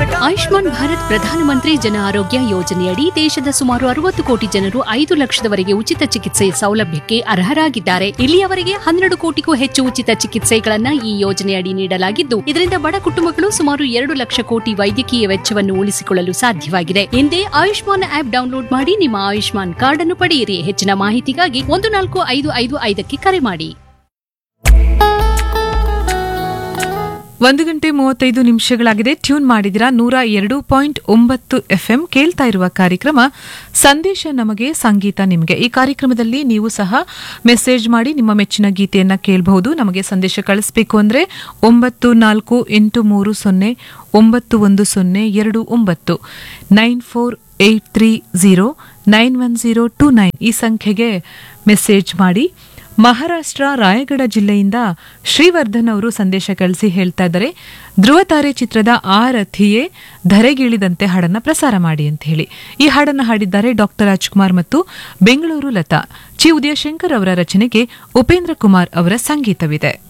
ಆಯುಷ್ಮಾನ್ ಭಾರತ್ ಪ್ರಧಾನಮಂತ್ರಿ ಜನ ಆರೋಗ್ಯ ಯೋಜನೆಯಡಿ ದೇಶದ ಸುಮಾರು ಅರವತ್ತು ಕೋಟಿ ಜನರು ಐದು ಲಕ್ಷದವರೆಗೆ ಉಚಿತ ಚಿಕಿತ್ಸೆ ಸೌಲಭ್ಯಕ್ಕೆ ಅರ್ಹರಾಗಿದ್ದಾರೆ ಇಲ್ಲಿಯವರೆಗೆ ಹನ್ನೆರಡು ಕೋಟಿಗೂ ಹೆಚ್ಚು ಉಚಿತ ಚಿಕಿತ್ಸೆಗಳನ್ನ ಈ ಯೋಜನೆಯಡಿ ನೀಡಲಾಗಿದ್ದು ಇದರಿಂದ ಬಡ ಕುಟುಂಬಗಳು ಸುಮಾರು ಎರಡು ಲಕ್ಷ ಕೋಟಿ ವೈದ್ಯಕೀಯ ವೆಚ್ಚವನ್ನು ಉಳಿಸಿಕೊಳ್ಳಲು ಸಾಧ್ಯವಾಗಿದೆ ಹಿಂದೆ ಆಯುಷ್ಮಾನ್ ಆಪ್ ಡೌನ್ಲೋಡ್ ಮಾಡಿ ನಿಮ್ಮ ಆಯುಷ್ಮಾನ್ ಕಾರ್ಡ್ ಅನ್ನು ಪಡೆಯಿರಿ ಹೆಚ್ಚಿನ ಮಾಹಿತಿಗಾಗಿ ಒಂದು ನಾಲ್ಕು ಐದು ಐದು ಐದಕ್ಕೆ ಕರೆ ಮಾಡಿ ಒಂದು ಗಂಟೆ ಮೂವತ್ತೈದು ನಿಮಿಷಗಳಾಗಿದೆ ಟ್ಯೂನ್ ಮಾಡಿದಿರಾ ನೂರ ಎರಡು ಪಾಯಿಂಟ್ ಒಂಬತ್ತು ಎಫ್ಎಂ ಕೇಳ್ತಾ ಇರುವ ಕಾರ್ಯಕ್ರಮ ಸಂದೇಶ ನಮಗೆ ಸಂಗೀತ ನಿಮಗೆ ಈ ಕಾರ್ಯಕ್ರಮದಲ್ಲಿ ನೀವು ಸಹ ಮೆಸೇಜ್ ಮಾಡಿ ನಿಮ್ಮ ಮೆಚ್ಚಿನ ಗೀತೆಯನ್ನ ಕೇಳಬಹುದು ನಮಗೆ ಸಂದೇಶ ಕಳಿಸಬೇಕು ಅಂದ್ರೆ ಒಂಬತ್ತು ನಾಲ್ಕು ಎಂಟು ಮೂರು ಸೊನ್ನೆ ಒಂಬತ್ತು ಒಂದು ಸೊನ್ನೆ ಎರಡು ಒಂಬತ್ತು nine four eight three zero nine one zero two nine ಈ ಸಂಖ್ಯೆಗೆ ಮೆಸೇಜ್ ಮಾಡಿ ಮಹಾರಾಷ್ಟ್ರ ರಾಯಗಢ ಜಿಲ್ಲೆಯಿಂದ ಶ್ರೀವರ್ಧನ್ ಅವರು ಸಂದೇಶ ಕಳಿಸಿ ಹೇಳ್ತಾ ಇದ್ದಾರೆ ಧ್ರುವತಾರೆ ಚಿತ್ರದ ಆ ರಥಿಯೇ ಧರೆಗಿಳಿದಂತೆ ಹಾಡನ್ನ ಪ್ರಸಾರ ಮಾಡಿ ಅಂತ ಹೇಳಿ ಈ ಹಾಡನ್ನ ಹಾಡಿದ್ದಾರೆ ಡಾಕ್ಟರ್ ರಾಜ್ಕುಮಾರ್ ಮತ್ತು ಬೆಂಗಳೂರು ಲತಾ ಚಿ ಉದಯಶಂಕರ್ ಅವರ ರಚನೆಗೆ ಉಪೇಂದ್ರ ಕುಮಾರ್ ಅವರ ಸಂಗೀತವಿದೆ